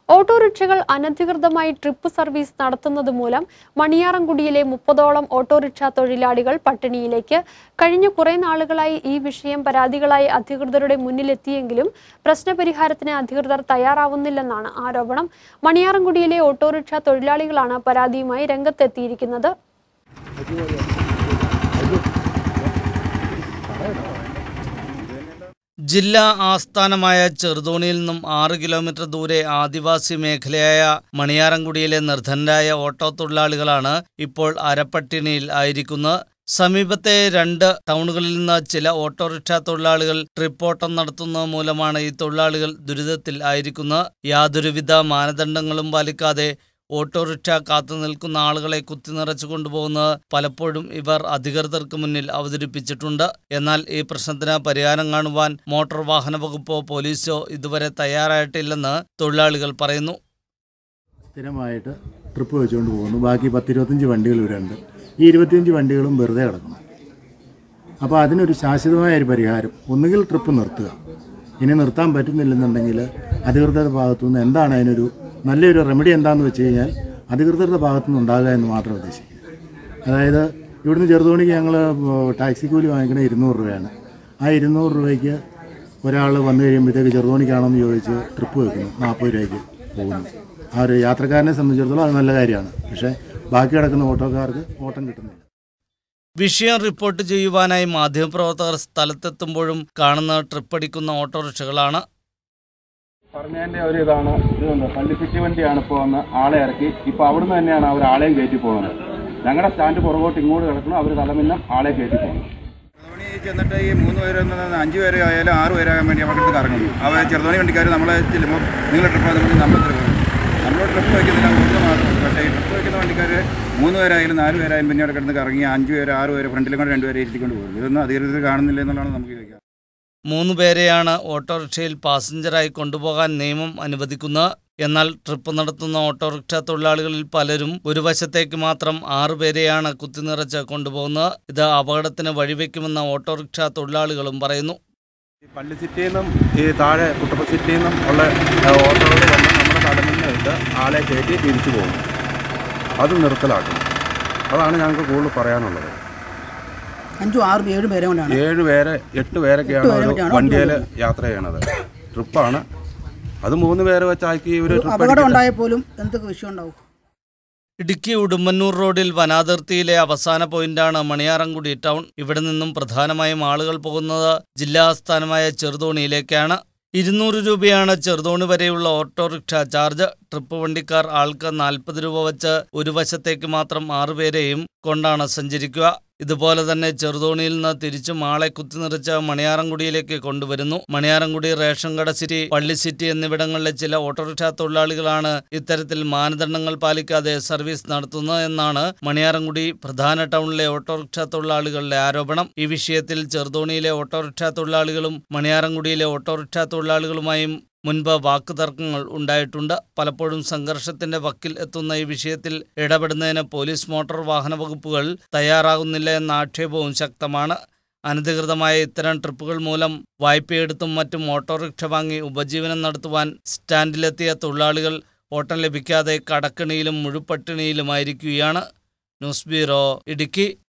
ഓട്ടോറിക്ഷകൾ അനധികൃതമായി trip service നടത്തുന്നത് മൂലം മണിയാറൻകുടിയിലെ മുപ്പതോളം ഓട്ടോറിക്ഷ തൊഴിലാളികൾ പട്ടിണിയിലേക്ക് കഴിഞ്ഞ കുറെ നാളുകളായി ഈ വിഷയം പരാതികളായി അധികൃതരുടെ മുന്നിലെത്തിയെങ്കിലും പ്രശ്നപരിഹാരത്തിന് അധികൃതർ തയ്യാറാവുന്നില്ലെന്നാണ് ആരോപണം മണിയാറൻകുടിയിലെ ഓട്ടോറിക്ഷ തൊഴിലാളികളാണ് പരാതിയുമായി രംഗത്തെത്തിയിരിക്കുന്നത് ജില്ലാ ആസ്ഥാനമായ ചെറുതോണിയിൽ നിന്നും ആറ് കിലോമീറ്റർ ദൂരെ ആദിവാസി മേഖലയായ മണിയാറൻകുടിയിലെ നിർധനരായ ഓട്ടോ തൊഴിലാളികളാണ് ഇപ്പോൾ അരപ്പട്ടിണിയിൽ ആയിരിക്കുന്നത് സമീപത്തെ രണ്ട് ടൗണുകളിൽ നിന്ന് ചില ഓട്ടോറിക്ഷ തൊഴിലാളികൾ ട്രിപ്പ് ഓട്ടം നടത്തുന്നത് മൂലമാണ് ഈ തൊഴിലാളികൾ ദുരിതത്തിൽ ആയിരിക്കുന്നത് യാതൊരുവിധ മാനദണ്ഡങ്ങളും പാലിക്കാതെ ഓട്ടോറിക്ഷ കാത്തു നിൽക്കുന്ന ആളുകളെ കുത്തിനിറച്ചു കൊണ്ടുപോകുന്നത് പലപ്പോഴും ഇവർ അധികൃതർക്ക് മുന്നിൽ അവതരിപ്പിച്ചിട്ടുണ്ട് എന്നാൽ ഈ പ്രശ്നത്തിന് പരിഹാരം കാണുവാൻ മോട്ടോർ വാഹന വകുപ്പോ പോലീസോ ഇതുവരെ തയ്യാറായിട്ടില്ലെന്ന് തൊഴിലാളികൾ പറയുന്നു സ്ഥിരമായിട്ട് ട്രിപ്പ് വെച്ചുകൊണ്ട് പോകുന്നു ബാക്കി പത്തിരുപത്തഞ്ച് വണ്ടികൾ ഇവിടെ ഉണ്ട് ഈ ഇരുപത്തിയഞ്ച് വണ്ടികളും വെറുതെ കിടക്കണം അപ്പോൾ അതിനൊരു ശാശ്വതമായ ഒരു പരിഹാരം ഒന്നുകിൽ ട്രിപ്പ് നിർത്തുക ഇനി നിർത്താൻ പറ്റുന്നില്ലെന്നുണ്ടെങ്കിൽ അധികൃതരുടെ ഭാഗത്തുനിന്ന് എന്താണ് അതിനൊരു നല്ലൊരു റെമഡി എന്താണെന്ന് വെച്ച് കഴിഞ്ഞാൽ അധികൃതരുടെ ഭാഗത്തുനിന്ന് ഉണ്ടാകുക എന്ന് മാത്രം ഉദ്ദേശിക്കുക അതായത് ഇവിടുന്ന് ചെറുതോണിക്ക് ഞങ്ങൾ ടാക്സി കൂലി വാങ്ങിക്കണത് ഇരുന്നൂറ് രൂപയാണ് ആ ഇരുന്നൂറ് രൂപയ്ക്ക് ഒരാൾ വന്നു കഴിയുമ്പോഴത്തേക്ക് ചെറുതോണിക്കാണോ എന്ന് ചോദിച്ച് ട്രിപ്പ് വെക്കുന്നു നാൽപ്പത് രൂപയ്ക്ക് പോകുന്നു ആ ഒരു യാത്രക്കാരനെ സംബന്ധിച്ചിടത്തോളം അത് നല്ല കാര്യമാണ് പക്ഷേ ബാക്കി കിടക്കുന്ന ഓട്ടോക്കാർക്ക് ഓട്ടം കിട്ടുന്നില്ല വിഷയം റിപ്പോർട്ട് ചെയ്യുവാനായി മാധ്യമപ്രവർത്തകർ സ്ഥലത്തെത്തുമ്പോഴും കാണുന്ന ട്രിപ്പടിക്കുന്ന ഓട്ടോറിക്ഷകളാണ് പറഞ്ഞതിന്റെ ഒരു ഇതാണ് ഇതുണ്ട് പള്ളിപ്പിറ്റി വണ്ടിയാണ് ഇപ്പോൾ വന്ന് ആളെ ഇറക്കി ഇപ്പൊ അവിടുന്ന് തന്നെയാണ് അവർ ആളെയും കയറ്റി പോകുന്നത് ഞങ്ങളുടെ സ്റ്റാൻഡ് പുറകോട്ട് ഇങ്ങോട്ട് കിടക്കണം അവർ തലമിന്നം ആളെ കയറ്റി പോകുന്നു ചെറുതോണി ചെന്നിട്ട് ഈ മൂന്ന് പേര് നിന്ന് അഞ്ച് പേര് ആയാലും ആറ് പേരാകാൻ വേണ്ടി അവരുടെ അടുത്ത് കറങ്ങുന്നു അവർ ചെറുതോണി വണ്ടിക്കാർ നമ്മളെ ചെല്ലുമ്പോൾ നിങ്ങൾ ട്രിപ്പ് നമുക്ക് നമ്മൾ പോകും നമ്മൾ ട്രിപ്പ് വയ്ക്കുന്നില്ല ഒന്ന് മാത്രം പക്ഷേ ഈ ട്രിപ്പ് വയ്ക്കുന്ന വണ്ടിക്കാർ മൂന്ന് പേരായാലും നാല് പേരായാലും പിന്നെ അവിടെ കിടന്ന് കറങ്ങി അഞ്ച് പേര് ആറ് പേര് ഫ്രണ്ടിലും കൂടെ രണ്ട് പേരെ ഇരുത്തിക്കൊണ്ട് പോകും ഇതൊന്നും അധികൃതർ കാണുന്നില്ല എന്നുള്ളതാണ് നമുക്ക് ചോദിക്കാം മൂന്ന് പേരെയാണ് ഓട്ടോറിക്ഷയിൽ പാസഞ്ചറായി കൊണ്ടുപോകാൻ നിയമം അനുവദിക്കുന്നത് എന്നാൽ ട്രിപ്പ് നടത്തുന്ന ഓട്ടോറിക്ഷ തൊഴിലാളികളിൽ പലരും ഒരു വശത്തേക്ക് മാത്രം ആറുപേരെയാണ് കുത്തിനിറച്ച് കൊണ്ടുപോകുന്നത് ഇത് അപകടത്തിന് വഴിവെക്കുമെന്ന് ഓട്ടോറിക്ഷ തൊഴിലാളികളും പറയുന്നു ഈ പള്ളി സിറ്റിയിൽ നിന്നും ഈ താഴെ കുട്ടപ്പ സിറ്റിയിൽ നിന്നും ഉള്ള ഓട്ടോകൾ വന്ന് നമ്മുടെ തലമിന്നിട്ട് ആളെ കയറ്റി തിരിച്ചു പോകും അത് നിർത്തലാക്കണം അതാണ് ഞങ്ങൾക്ക് കൂടുതൽ പറയാനുള്ളത് അഞ്ചും ആറും ഏഴും പേരെ കൊണ്ടാണ് ഏഴ് പേരെ എട്ട് പേരൊക്കെയാണ് എട്ട് പേരെ ഒരു വെച്ചാണ് വണ്ടിയിൽ യാത്ര ചെയ്യണത് ട്രിപ്പാണ് അത് മൂന്ന് പേരെ വെച്ചാക്കി ഒരു ട്രിപ്പ് അപകടം ഉണ്ടായാൽ പോലും എന്തൊക്കെ വിഷയം ഉണ്ടാവും ഇടുക്കി ഉടുമ്പന്നൂർ റോഡിൽ വനാതിർത്തിയിലെ അവസാന പോയിന്റാണ് മണിയാറൻകുടി ടൗൺ ഇവിടെ നിന്നും പ്രധാനമായും ആളുകൾ പോകുന്നത് ജില്ലാ ആസ്ഥാനമായ ചെറുതോണിയിലേക്കാണ് ഇരുന്നൂറ് രൂപയാണ് ചെറുതോണി വരെയുള്ള ഓട്ടോറിക്ഷ ചാർജ് ട്രിപ്പ് വണ്ടിക്കാർ ആൾക്ക് നാൽപ്പത് രൂപ വച്ച് ഒരു വശത്തേക്ക് മാത്രം ആറുപേരെയും കൊണ്ടാണ് സഞ്ചരിക്കുക ഇതുപോലെ തന്നെ ചെറുതോണിയിൽ നിന്ന് തിരിച്ചും ആളെ കുത്തിനിറിച്ച് മണിയാറൻകുടിയിലേക്ക് കൊണ്ടുവരുന്നു മണിയാറൻകുടി റേഷൻ കട സിറ്റി പള്ളി സിറ്റി എന്നിവിടങ്ങളിലെ ചില ഓട്ടോറിക്ഷ തൊഴിലാളികളാണ് ഇത്തരത്തിൽ മാനദണ്ഡങ്ങൾ പാലിക്കാതെ സർവീസ് നടത്തുന്നത് എന്നാണ് മണിയാറൻകുടി പ്രധാന ടൗണിലെ ഓട്ടോറിക്ഷ തൊഴിലാളികളുടെ ആരോപണം ഈ വിഷയത്തിൽ ചെറുതോണിയിലെ ഓട്ടോറിക്ഷ തൊഴിലാളികളും മണിയാറൻകുടിയിലെ ഓട്ടോറിക്ഷ തൊഴിലാളികളുമായും മുൻപ് വാക്കുതർക്കങ്ങൾ ഉണ്ടായിട്ടുണ്ട് പലപ്പോഴും സംഘർഷത്തിന്റെ വക്കിൽ എത്തുന്ന ഈ വിഷയത്തിൽ ഇടപെടുന്നതിന് പോലീസ് മോട്ടോർ വാഹന വകുപ്പുകൾ തയ്യാറാകുന്നില്ല എന്ന ആക്ഷേപവും ശക്തമാണ് അനധികൃതമായ ഇത്തരം ട്രിപ്പുകൾ മൂലം വായ്പയെടുത്തും മറ്റും ഓട്ടോറിക്ഷ വാങ്ങി ഉപജീവനം നടത്തുവാൻ സ്റ്റാൻഡിലെത്തിയ തൊഴിലാളികൾ ഓട്ടം ലഭിക്കാതെ കടക്കിണിയിലും മുഴുപട്ടിണിയിലുമായിരിക്കുകയാണ് ന്യൂസ് ബ്യൂറോ ഇടുക്കി